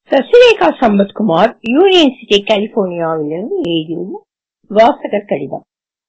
Sasirekha Sampathkumar union city கலிபோர்னியாவிலிருந்து எழுதியுள்ள வாசகர் கடிதம்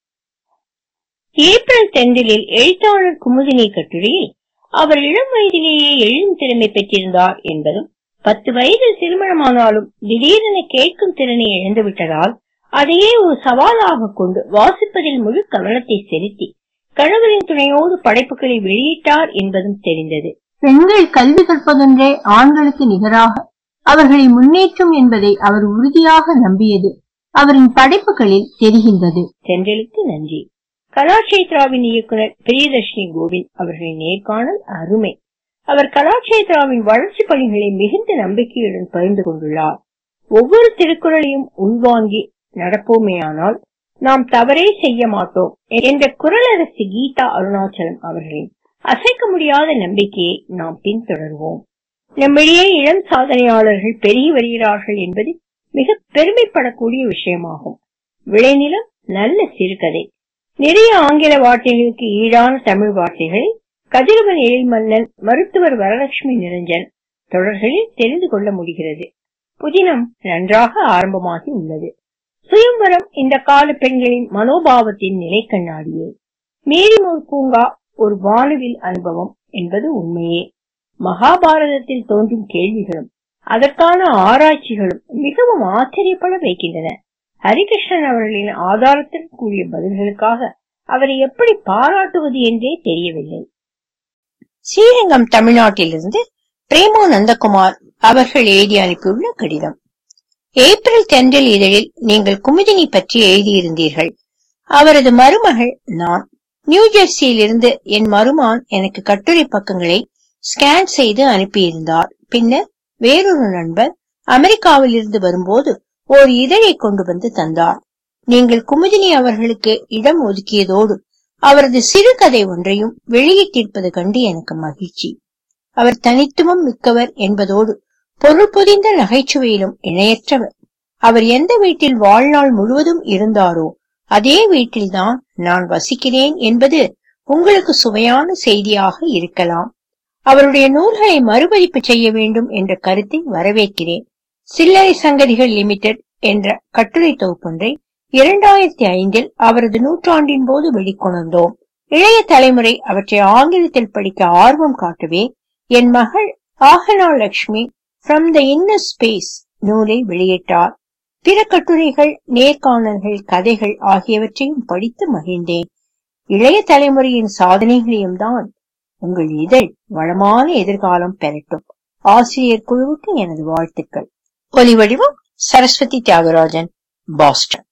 ஏப்ரல் தென்றலில் எழுத்தாளர் குமுதினி கட்டுரையில் அவர் இளம் வயதிலேயே எழுதும் திறமை பெற்றிருந்தார் என்பதும் பத்து வயதில் திருமணமானாலும் திடீரென கேட்கும் திறனை இழந்துவிட்டதால் அதையே ஒரு சவாலாக கொண்டு வாசிப்பதில் முழு கவனத்தை செலுத்தி கணவரின் துணையோடு படைப்புகளை வெளியிட்டார் என்பதும் தெரிந்தது பெண்கள் கல்வி கற்பதொன்றே ஆண்களுக்கு நிகராக அவர்களை முன்னேற்றும் என்பதை அவர் உறுதியாக நம்பியது அவரின் படைப்புகளில் தெரிகின்றது தென்றலுக்கு நன்றி கலாட்சேத்ராவின் இயக்குனர் பிரியதர்ஷினி கோவிந்த் அவர்களின் நேர்காணல் அருமை அவர் கலாட்சேத்ராவின் வளர்ச்சி பணிகளை மிகுந்த நம்பிக்கையுடன் பகிர்ந்து கொண்டுள்ளார் ஒவ்வொரு திருக்குறளையும் உள்வாங்கி நடப்போமேயானால் நாம் தவறே செய்ய மாட்டோம் என்ற குரலரசி கீதா அருணாச்சலம் அவர்களின் அசைக்க முடியாத நம்பிக்கையை நாம் பின்தொடர்வோம் நம்மிடையே இளம் சாதனையாளர்கள் பெருகி வருகிறார்கள் என்பது மிக பெருமைப்படக்கூடிய விஷயமாகும் விளைநிலம் நல்ல சிறுகதை நிறைய ஆங்கில வார்த்தைகளுக்கு ஈடான தமிழ் வார்த்தைகளை கதிரவன் எழில்மன்னன் மருத்துவர் வரலட்சுமி நிரஞ்சன் தொடர்களில் தெரிந்து கொள்ள முடிகிறது புதினம் நன்றாக ஆரம்பமாகி உள்ளது சுயம்பரம் இந்த கால பெண்களின் மனோபாவத்தின் நிலை கண்ணாடியே மேரிமோர் பூங்கா ஒரு வானவில் அனுபவம் என்பது உண்மையே மகாபாரதத்தில் தோன்றும் கேள்விகளும் அதற்கான ஆராய்ச்சிகளும் மிகவும் ஆச்சரியப்பட வைக்கின்றன ஹரிகிருஷ்ணன் அவர்களின் ஆதாரத்துடன் கூடிய பதில்களுக்காக அவரை எப்படி பாராட்டுவது என்றே தெரியவில்லை ஸ்ரீரங்கம் தமிழ்நாட்டிலிருந்து பிரேமோ நந்தகுமார் அவர்கள் எழுதி அனுப்பியுள்ள கடிதம் ஏப்ரல் தென்றல் இதழில் நீங்கள் குமுதினி பற்றி எழுதியிருந்தீர்கள் அவரது மருமகள் நான் நியூ ஜெர்சியிலிருந்து என் மருமான் எனக்கு கட்டுரை பக்கங்களை ஸ்கேன் செய்து அனுப்பியிருந்தார் பின்னர் வேறொரு நண்பர் அமெரிக்காவில் இருந்து வரும்போது ஓர் இதழை கொண்டு வந்து தந்தார் நீங்கள் குமுதினி அவர்களுக்கு இடம் ஒதுக்கியதோடு அவரது சிறுகதை ஒன்றையும் வெளியிட்டிருப்பது கண்டு எனக்கு மகிழ்ச்சி அவர் தனித்துவம் மிக்கவர் என்பதோடு பொருள் பொதிந்த நகைச்சுவையிலும் இணையற்றவர் அவர் எந்த வீட்டில் வாழ்நாள் முழுவதும் இருந்தாரோ அதே வீட்டில்தான் நான் வசிக்கிறேன் என்பது உங்களுக்கு சுவையான செய்தியாக இருக்கலாம் அவருடைய நூல்களை மறுபதிப்பு செய்ய வேண்டும் என்ற கருத்தை வரவேற்கிறேன் சில்லறை சங்கதிகள் லிமிடெட் என்ற கட்டுரை தொகுப்பொன்றை இரண்டாயிரத்தி ஐந்தில் அவரது நூற்றாண்டின் போது வெளிக்கொணர்ந்தோம் இளைய தலைமுறை அவற்றை ஆங்கிலத்தில் படிக்க ஆர்வம் காட்டவே என் மகள் Aagana Lakshmi from the inner space நூலை வெளியிட்டார் பிற கட்டுரைகள் நேர்காணல்கள் கதைகள் ஆகியவற்றையும் படித்து மகிழ்ந்தேன் இளைய தலைமுறையின் சாதனைகளையும் தான் உங்கள் இதழ் வளமான எதிர்காலம் பெறட்டும் ஆசிரியர் குழுவுக்கு எனது வாழ்த்துக்கள் ஒலி வடிவம் சரஸ்வதி தியாகராஜன் பாஸ்டன்